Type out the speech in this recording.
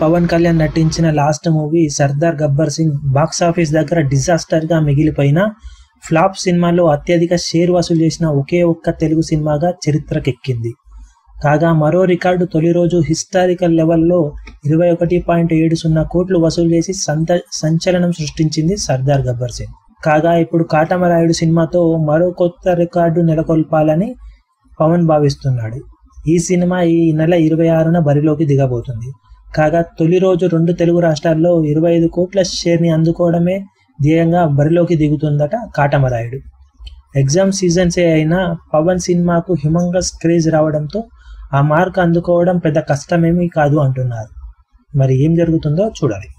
పవన్ కళ్యాణ్ నటించిన last movie Sardaar Gabbar Singh box office దగ్గర disaster గా మిగిలిపోయిన ఫ్లాప్ సినిమాలో అత్యధిక షేర్ వసూలు చేసిన ఒకే ఒక్క తెలుగు సినిమాగా చరిత్రకెక్కింది కాగా మరో రికార్డు తొలి రోజు హిస్టారికల్ లెవెల్లో ఇరవై ఒకటి పాయింట్ ఏడు సున్నా కోట్లు వసూలు చేసి సంత సంచలనం సృష్టించింది సర్దార్ గబ్బర్ సింగ్ కాగా ఇప్పుడు కాటమరాయుడు సినిమాతో మరో కొత్త రికార్డు నెలకొల్పాలని పవన్ భావిస్తున్నాడు ఈ సినిమా ఈ నెల ఇరవై ఆరున బరిలోకి దిగబోతుంది కాగా తొలి రోజు రెండు తెలుగు రాష్ట్రాల్లో ఇరవై ఐదు కోట్ల షేర్ని అందుకోవడమే ధ్యేయంగా బరిలోకి దిగుతుందట కాటమరాయుడు ఎగ్జామ్ సీజన్సే అయినా పవన్ సినిమాకు హ్యూమంగస్ క్రేజ్ రావడంతో ఆ మార్క్ అందుకోవడం పెద్ద కష్టమేమీ కాదు అంటున్నారు మరి ఏం జరుగుతుందో చూడాలి